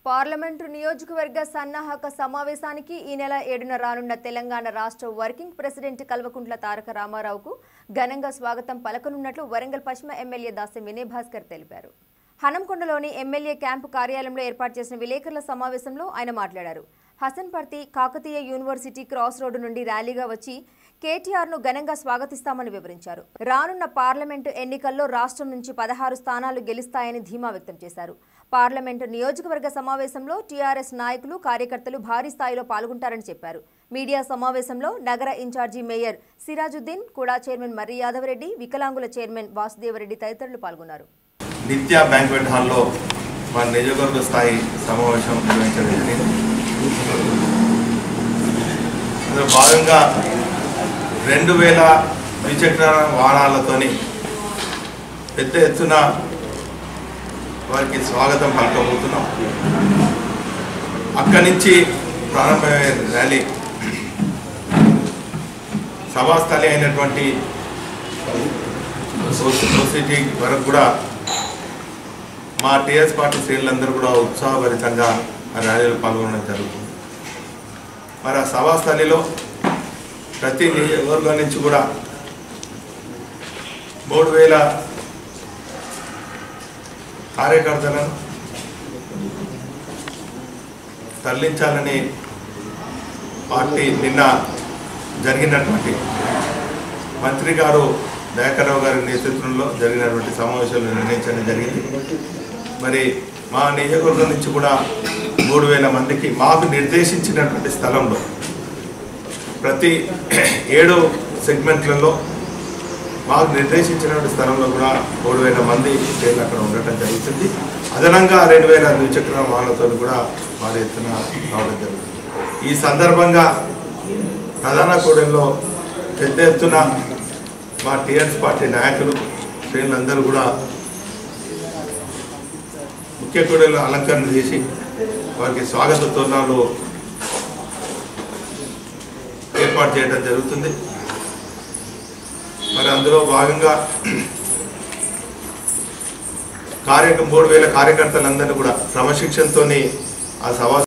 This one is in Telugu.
పార్లమెంటు నియోజకవర్గ సన్నాహక సమావేశానికి ఈ నెల ఏడున రానున్న తెలంగాణ రాష్ట్ర వర్కింగ్ ప్రెసిడెంట్ కల్వకుంట్ల తారక రామారావుకు ఘనంగా స్వాగతం పలకనున్నట్లు వరంగల్ పశ్చిమ ఎమ్మెల్యే దాసరి వినయ్ భాస్కర్ తెలిపారు హనంకొండలోని ఎమ్మెల్యే క్యాంపు కార్యాలయంలో ఏర్పాటు చేసిన విలేకరుల సమావేశంలో ఆయన మాట్లాడారు Hasanparthi Kakatiya university cross road నుండి ర్యాలీగా వచ్చి కేటీఆర్ను ఘనంగా స్వాగతిస్తామని వివరించారు రానున్న పార్లమెంటు ఎన్నికల్లో రాష్ట్రం నుంచి పదహారు స్థానాలు గెలుస్తాయని ధీమా వ్యక్తం చేశారు పార్లమెంటు నియోజకవర్గ సమావేశంలో టీఆర్ఎస్ నాయకులు కార్యకర్తలు భారీ స్థాయిలో పాల్గొంటారని చెప్పారు మీడియా సమావేశంలో నగర ఇన్ఛార్జి మేయర్ సిరాజుద్దీన్ కూడా చైర్మన్ మర్రి యాదవరెడ్డి వికలాంగుల చైర్మన్ వాసుదేవరెడ్డి తదితరులు పాల్గొన్నారు నిత్య బ్యాంక్వెట్ హాల్లో మన నియోజకవర్గ స్థాయి సమావేశం నిర్వహించడం జరిగింది అందులో భాగంగా రెండు వేల ద్విచక్ర వాహనాలతోని పెద్ద ఎత్తున వారికి స్వాగతం పలకబోతున్నాం అక్కడి నుంచి ప్రారంభమయ్యే ర్యాలీ సభాస్థలి అయినటువంటి సొసైటీ వరకు కూడా మా టీఎస్ పార్టీ శ్రేణులందరూ కూడా ఉత్సాహభరితంగా ఆ ర్యాలీలో పాల్గొనడం జరుగుతుంది మరి ఆ సభాస్థలిలో ప్రతి నియోజకవర్గం నుంచి కూడా మూడు వేల కార్యకర్తలను తరలించాలని పార్టీ నిన్న జరిగినటువంటి మంత్రి గారు దయాకర్రావు గారి నేతృత్వంలో జరిగినటువంటి సమావేశంలో నిర్ణయించడం జరిగింది మరి మా నియోజకవర్గం నుంచి కూడా మూడు వేల మందికి మాకు నిర్దేశించినటువంటి స్థలంలో ప్రతి ఏడు సెగ్మెంట్లలో మాకు నిర్దేశించినటువంటి స్థలంలో కూడా మూడు వేల మంది పేర్లు అక్కడ ఉండటం జరుగుతుంది అదనంగా రెండు వేల ద్విచక్ర వాహనాలతో కూడా భారీ ఎత్తున రావడం జరుగుతుంది ఈ సందర్భంగా ప్రధాన కూడెల్లో పెద్ద ఎత్తున మా టీఆర్ఎస్ పార్టీ నాయకులు శ్రేణులందరూ కూడా ముఖ్య కూడలు అలంకరణ చేసి వారికి స్వాగత తోరణాలు ఏర్పాటు చేయడం జరుగుతుంది మరి అందులో భాగంగా కార్య మూడు వేల కార్యకర్తలందరినీ కూడా క్రమశిక్షణతోని ఆ సభా